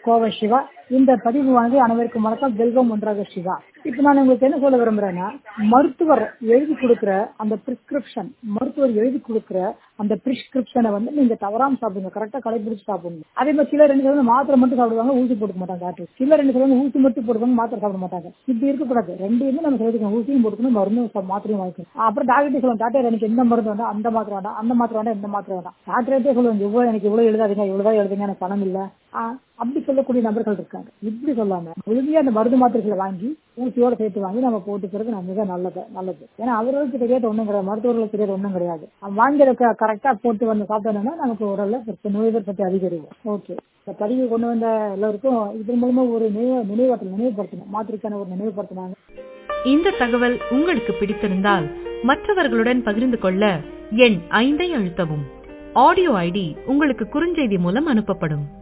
கோவை சிவா இந்த பதிவு வாங்கி அனைவருக்கும் வணக்கம் வெல்கம் ஒன்றாக சிவா இப்ப நான் உங்களுக்கு என்ன சொல்ல விரும்புறேன்னா மருத்துவர் எழுதி கொடுக்கிற அந்த பிரிஸ்கிரிப்ஷன் மருத்துவர் எழுதி கொடுக்கிற அந்த பிரிஸ்கிரிப்ஷனை வந்து நீங்க தவறாம சாப்பிடுங்க கரெக்டா கடைபிடிச்சு சாப்பிடுங்க அதே மாதிரி சிலர் ரெண்டு சொல்லுவாங்க மாத்திரை மட்டும் சாப்பிடுவாங்க ஊசி போட்டுக்க மாட்டாங்க டாக்டர் சிலர் ரெண்டு சொல்லுவாங்க ஊசி மட்டும் போடுவாங்க மாத்திரை சாப்பிட மாட்டாங்க இப்படி இருக்கக்கூடாது ரெண்டையுமே நம்ம சொல்லிக்கணும் ஊசியும் போட்டுக்கணும் மருந்தும் சா- மாத்திரையும் வாங்கிக்கணும் அப்புறம் டாக்டர் சொல்லுவாங்க டாக்டர் எனக்கு எந்த மருந்து வேண்டாம் அந்த மாத்திரை வேண்டாம் அந்த மாத்திரை வேண்டாம் இந்த மாத்திரை வேண்டாம் டாக்டரே சொல்லுவாங்க இவ்வளவு எனக்கு இவ்வளவு எழுதாதீங்க இவ்வளவுதான் எழுதுங்க எனக்கு பணம் இல்ல ஆ, அப்படி சொல்லக்கூடிய நபர்கள் இருக்காங்க இப்படி சொல்லாம முழுமையா அந்த மருந்து மாத்திரைகளை வாங்கி ஊசியோட சேர்த்து வாங்கி நம்ம போட்டுக்கிறது நம்ம மிக நல்லது நல்லது ஏன்னா அவர்களுக்கு தெரியாத ஒண்ணும் கிடையாது மருத்துவர்களுக்கு தெரியாத ஒண்ணும் கிடையாது அவன் வாங்கியதை கரெக்டா போட்டு வந்து சாப்பிட்டோம்னா நமக்கு உடல்ல பெருசா நோய் எதிர்ப்பு அதிகரிக்கும் ஓகே இந்த பதிவு கொண்டு வந்த எல்லாருக்கும் இதன் மூலமா ஒரு நினைவு நினைவாற்றல் நினைவுபடுத்தணும் மாத்திரைக்கான ஒரு நினைவுபடுத்தினாங்க இந்த தகவல் உங்களுக்கு பிடித்திருந்தால் மற்றவர்களுடன் பகிர்ந்து கொள்ள எண் ஐந்தை அழுத்தவும் ஆடியோ ஐடி உங்களுக்கு குறுஞ்செய்தி மூலம் அனுப்பப்படும்